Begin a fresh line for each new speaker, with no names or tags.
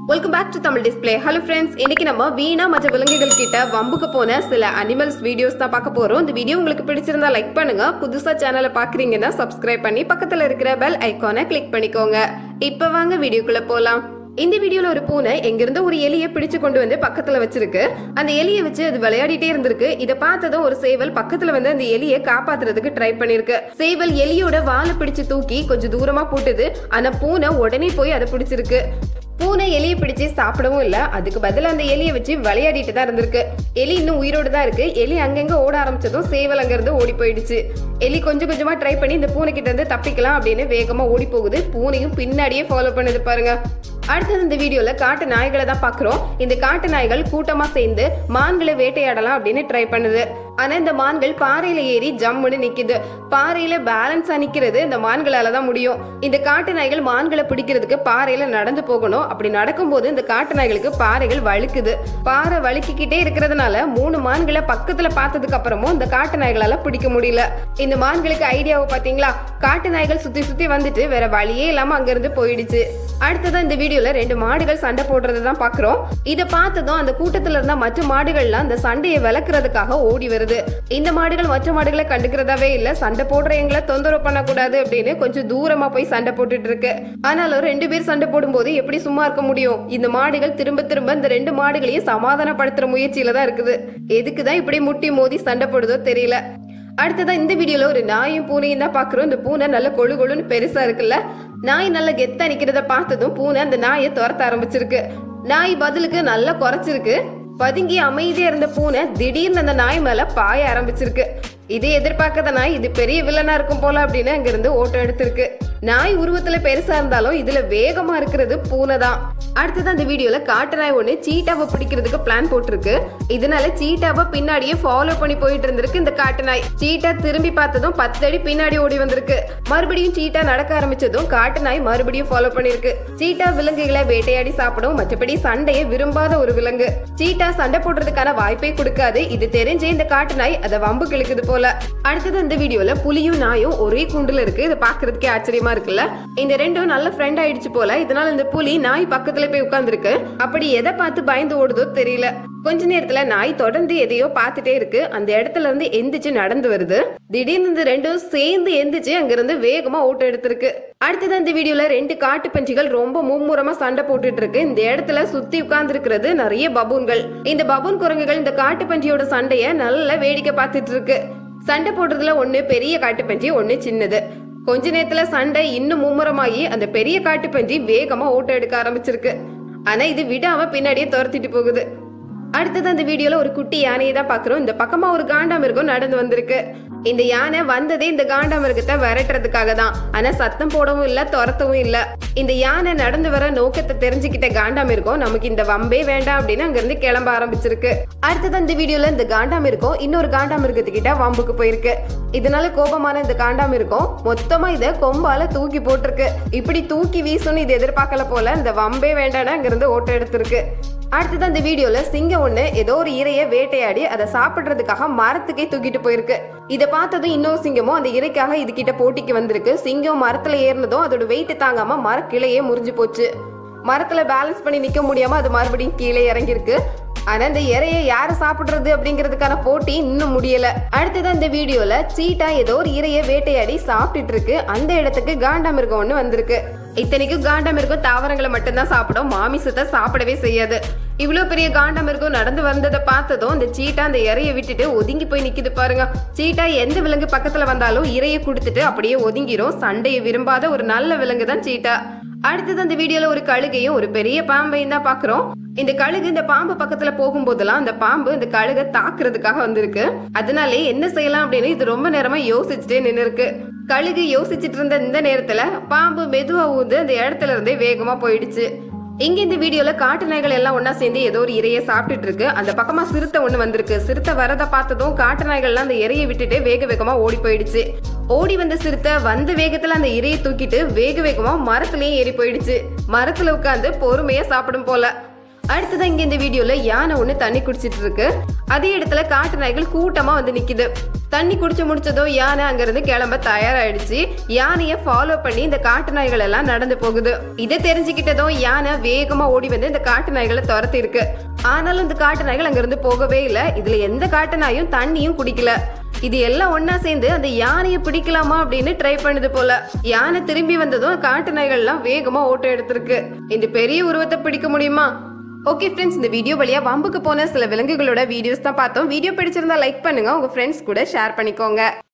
welcome back to Tamil display hello friends இன்னைக்கு நம்ம வீணா மற்ற விலங்குகள் கிட்ட வம்புக்கு போன சில அனிமல்ஸ் வீடியோஸ் தான் பார்க்க போறோம் இந்த வீடியோ உங்களுக்கு பிடிச்சிருந்தா லைக் பண்ணுங்க புதுசா சேனலை பாக்குறீங்கன்னா சப்ஸ்கிரைப் பண்ணி பக்கத்துல இருக்கிற பெல் ஐகானை கிளிக் பண்ணிக்கோங்க இப்போ வாங்க வீடியோக்குள்ள போலாம் இந்த வீடியோல ஒரு பூனை எங்கிருந்து ஒரு எலியை பிடிச்சு கொண்டு வந்து பக்கத்துல வச்சிருக்கு அந்த எலியை வச்சு அது விளையாடிட்டே இருந்திருக்கு இதை பார்த்ததும் ஒரு சேவல் பக்கத்துல வந்து அந்த எலியை காப்பாத்துறதுக்கு ட்ரை பண்ணிருக்கு சேவல் எலியோட வாலை பிடிச்சு தூக்கி கொஞ்சம் தூரமா போட்டுது ஆனா பூனை உடனே போய் அதை பிடிச்சிருக்கு பூனை எலியை பிடிச்சு சாப்பிடவும் இல்ல அதுக்கு பதிலா அந்த எலியை வச்சு விளையாடிட்டு தான் இருந்திருக்கு எலி இன்னும் உயிரோடு தான் இருக்கு எலி அங்கங்க ஓட ஆரம்பிச்சதும் சேவல் அங்க இருந்து ஓடி போயிடுச்சு எலி கொஞ்சம் கொஞ்சமா ட்ரை பண்ணி இந்த பூனை கிட்ட இருந்து தப்பிக்கலாம் அப்படின்னு வேகமா ஓடி போகுது பூனையும் பின்னாடியே ஃபாலோ பண்ணுது பாருங்க அடுத்தது இந்த வீடியோல காட்டு நாய்களை தான் பாக்குறோம் இந்த காட்டு நாய்கள் கூட்டமா சேர்ந்து மான்களை வேட்டையாடலாம் அப்படின்னு ட்ரை பண்ணுது ஆனா இந்த மான்கள் பாறையில ஏறி ஜம்முன்னு நிக்குது பாறையில பேலன்ஸா நிக்கிறது இந்த மான்களால தான் முடியும் இந்த காட்டு நாய்கள் மான்களை பிடிக்கிறதுக்கு பாறையில நடந்து போகணும் அப்படி நடக்கும்போது இந்த காட்டு நாய்களுக்கு பாறைகள் வழுக்குது பாறை வழுக்கிக்கிட்டே இருக்கிறதுனால மூணு மான்களை பக்கத்துல பார்த்ததுக்கு அப்புறமும் இந்த காட்டு நாய்களால பிடிக்க முடியல இந்த மான்களுக்கு ஐடியாவை பாத்தீங்களா காட்டு நாய்கள் சுத்தி சுத்தி வந்துட்டு வேற வழியே இல்லாம அங்கிருந்து போயிடுச்சு அடுத்ததான் இந்த வீடியோல ரெண்டு மாடுகள் சண்டை போடுறதை தான் பாக்குறோம் இதை பார்த்ததும் அந்த கூட்டத்துல இருந்த மற்ற மாடுகள்லாம் அந்த சண்டையை விளக்குறதுக்காக ஓடி வருது இந்த மாடுகள் மற்ற மாடுகளை கண்டுக்கிறதாவே இல்ல சண்டை போடுற எங்களை தொந்தரவு பண்ணக்கூடாது அப்படின்னு கொஞ்சம் தூரமா போய் சண்டை போட்டுட்டு இருக்கு ஆனாலும் ரெண்டு பேர் சண்டை போடும்போது எப்படி சும்மா இருக்க முடியும் இந்த மாடுகள் திரும்ப திரும்ப இந்த ரெண்டு மாடுகளையும் சமாதானப்படுத்துற முயற்சியில தான் இருக்குது எதுக்குதான் இப்படி முட்டி மோதி சண்டை போடுதோ தெரியல அடுத்ததா இந்த வீடியோல ஒரு நாயும் பூனையும் தான் பாக்குறோம் இந்த பூனை நல்ல கொழு கொழுன்னு பெருசா இருக்குல்ல நாய் நல்ல கெத்தா நிக்கிறத பார்த்ததும் பூனை அந்த நாயை துரத்த ஆரம்பிச்சிருக்கு நாய் பதிலுக்கு நல்லா குறைச்சிருக்கு பதுங்கி அமைதியா இருந்த பூனை திடீர்னு அந்த நாய் மேல பாய ஆரம்பிச்சிருக்கு இது எதிர்பார்க்காத நாய் இது பெரிய வில்லனா இருக்கும் போல அப்படின்னு அங்க இருந்து ஓட்டம் எடுத்திருக்கு நாய் உருவத்துல பெருசா இருந்தாலும் இதுல வேகமா இருக்கிறது பூனை தான் அடுத்தது அந்த வீடியோல காட்டு நாய் ஒண்ணு சீட்டாவை பிடிக்கிறதுக்கு பிளான் போட்டிருக்கு இதனால சீட்டாவை பின்னாடியே ஃபாலோ பண்ணி போயிட்டு இருந்திருக்கு இந்த காட்டு நாய் சீட்டா திரும்பி பார்த்ததும் பத்து அடி பின்னாடி ஓடி வந்திருக்கு மறுபடியும் சீட்டா நடக்க ஆரம்பிச்சதும் காட்டு நாய் மறுபடியும் ஃபாலோ பண்ணிருக்கு சீட்டா விலங்குகளை வேட்டையாடி சாப்பிடும் மற்றபடி சண்டையை விரும்பாத ஒரு விலங்கு சீட்டா சண்டை போடுறதுக்கான வாய்ப்பே கொடுக்காது இது தெரிஞ்சே இந்த காட்டு நாய் அதை வம்பு கிழக்குது போல அடுத்தது இந்த வீடியோல புலியும் நாயும் ஒரே குண்டுல இருக்கு இதை பாக்குறதுக்கே ஆச்சரியமா இருக்குல்ல இந்த ரெண்டும் நல்ல ஃப்ரெண்ட் ஆயிடுச்சு போல இதனால இந்த புலி நாய் பக்கத்துல போய் உட்கார்ந்துருக்கு அப்படி எதை பார்த்து பயந்து ஓடுதோ தெரியல கொஞ்ச நேரத்துல நாய் தொடர்ந்து எதையோ பார்த்துட்டே இருக்கு அந்த இடத்துல இருந்து எந்திரிச்சு நடந்து வருது திடீர்னு இந்த ரெண்டும் சேர்ந்து எந்திரிச்சு அங்கிருந்து வேகமா ஓட்டம் எடுத்திருக்கு அடுத்தது இந்த வீடியோல ரெண்டு காட்டு பன்றிகள் ரொம்ப மும்முரமா சண்டை போட்டுட்டு இருக்கு இந்த இடத்துல சுத்தி உட்கார்ந்து இருக்கிறது நிறைய பபூன்கள் இந்த பபூன் குரங்குகள் இந்த காட்டு பன்றியோட சண்டைய நல்லா வேடிக்கை பார்த்துட்டு இருக்கு சண்டை போடுறதுல ஒண்ணு பெரிய காட்டு பன்றி ஒண்ணு சின்னது கொஞ்ச நேரத்துல சண்டை இன்னும் மும்முரமாகி அந்த பெரிய காட்டு பன்றி வேகமா ஓட்டம் எடுக்க ஆரம்பிச்சிருக்கு ஆனா இது விடாம பின்னாடியே துரத்திட்டு போகுது அடுத்தது அந்த வீடியோல ஒரு குட்டி யானையை தான் பாக்குறோம் இந்த பக்கமா ஒரு காண்டாமிருகம் நடந்து வந்திருக்கு இந்த யானை வந்ததே இந்த காண்டாமிருகத்தை விரட்டுறதுக்காக தான் ஆனா சத்தம் போடவும் இல்ல துரத்தவும் இல்ல இந்த யானை நடந்து வர நோக்கத்தை தெரிஞ்சுக்கிட்ட காண்டாமிருகம் நமக்கு இந்த வம்பே வேண்டாம் அப்படின்னு அங்க இருந்து கிளம்ப ஆரம்பிச்சிருக்கு அடுத்தது இந்த வீடியோல இந்த காண்டாமிருகம் இன்னொரு காண்டாமிருகத்துக்கிட்ட வம்புக்கு போயிருக்கு இதனால கோபமான இந்த காண்டாமிருகம் மொத்தமா இத கொம்பால தூக்கி போட்டிருக்கு இப்படி தூக்கி வீசும்னு இது எதிர்பார்க்கல போல இந்த வம்பே வேண்டாம்னு அங்க இருந்து ஓட்டம் எடுத்திருக்கு அடுத்தது அந்த வீடியோல சிங்கம் ஒண்ணு ஏதோ ஒரு இரையை வேட்டையாடி அதை சாப்பிடுறதுக்காக மரத்துக்கே தூக்கிட்டு போயிருக்கு இதை பார்த்ததும் இன்னொரு சிங்கமும் அந்த இறைக்காக இது கிட்ட போட்டிக்கு வந்திருக்கு சிங்கம் மரத்துல ஏறினதும் அதோட வெயிட் தாங்காம மரக்கிளையே முறிஞ்சு போச்சு மரத்துல பேலன்ஸ் பண்ணி நிக்க முடியாம அது மறுபடியும் கீழே இறங்கியிருக்கு ஆனா இந்த இறையை யாரு சாப்பிடுறது அப்படிங்கிறதுக்கான போட்டி இன்னும் முடியல அடுத்தது அந்த வீடியோல சீட்டா ஏதோ ஒரு இறையை வேட்டையாடி சாப்பிட்டுட்டு இருக்கு அந்த இடத்துக்கு காண்டாமிருகம் ஒண்ணு வந்திருக்கு இத்தனைக்கும் காண்டாமிருகம் தாவரங்களை மட்டும்தான் சாப்பிடும் மாமிசத்தை சாப்பிடவே செய்யாது இவ்வளவு பெரிய காண்டாமிருகம் நடந்து வந்ததை பார்த்ததும் இந்த சீட்டா அந்த இறையை விட்டுட்டு ஒதுங்கி போய் நிக்குது பாருங்க சீட்டா எந்த விலங்கு பக்கத்துல வந்தாலும் இறையை கொடுத்துட்டு அப்படியே ஒதுங்கிரும் சண்டையை விரும்பாத ஒரு நல்ல விலங்கு தான் சீட்டா அடுத்தது அந்த வீடியோல ஒரு கழுகையும் ஒரு பெரிய பாம்பையும் தான் பாக்குறோம் இந்த கழுகு இந்த பாம்பு பக்கத்துல போகும்போதெல்லாம் அந்த பாம்பு இந்த கழுகை தாக்குறதுக்காக வந்திருக்கு அதனாலே என்ன செய்யலாம் அப்படின்னு இது ரொம்ப நேரமா யோசிச்சுட்டே நின்னு இருக்கு கழுகு யோசிச்சுட்டு இருந்த இந்த நேரத்துல பாம்பு மெதுவா ஊந்து அந்த இடத்துல இருந்தே வேகமா போயிடுச்சு இங்க இந்த வீடியோல காட்டு நாய்கள் எல்லாம் ஒண்ணா சேர்ந்து ஏதோ ஒரு இரையை சாப்பிட்டுட்டு இருக்கு அந்த பக்கமா சிறுத்தை ஒண்ணு வந்திருக்கு சிறுத்தை வரத பார்த்ததும் காட்டு நாய்கள்லாம் அந்த இரையை விட்டுட்டு வேக வேகமா ஓடி போயிடுச்சு ஓடி வந்த சிறுத்தை வந்த வேகத்துல அந்த இரையை தூக்கிட்டு வேக வேகமா மரத்துலயே ஏறி போயிடுச்சு மரத்துல உட்காந்து பொறுமையா சாப்பிடும் போல அடுத்ததான் இங்க இந்த வீடியோல யானை ஒண்ணு தண்ணி குடிச்சிட்டு இருக்கு அதே இடத்துல காட்டு நாய்கள் கூட்டமா வந்து நிக்குது தண்ணி குடிச்சு முடிச்சதும் யானை அங்கிருந்து கிளம்ப தயாராயிடுச்சு யானைய ஃபாலோ பண்ணி இந்த காட்டு நாய்கள் எல்லாம் நடந்து போகுது இதை தெரிஞ்சுக்கிட்டதும் யானை வேகமா ஓடி வந்து இந்த காட்டு நாய்களை துரத்தி இருக்கு ஆனாலும் இந்த காட்டு நாய்கள் அங்கிருந்து போகவே இல்லை இதுல எந்த காட்டு நாயும் தண்ணியும் குடிக்கல இது எல்லாம் ஒண்ணா சேர்ந்து அந்த யானையை பிடிக்கலாமா அப்படின்னு ட்ரை பண்ணுது போல யானை திரும்பி வந்ததும் காட்டு நாய்கள் எல்லாம் வேகமா ஓட்டம் எடுத்திருக்கு இந்த பெரிய உருவத்தை பிடிக்க முடியுமா ஓகே ஃப்ரெண்ட்ஸ் இந்த வீடியோ வழியா வம்புக்கு போன சில விலங்குகளோட வீடியோஸ் தான் பார்த்தோம் வீடியோ பிடிச்சிருந்தா லைக் பண்ணுங்க உங்க ஃப்ரெண்ட்ஸ் கூட ஷேர் பண்ணிக்கோங்க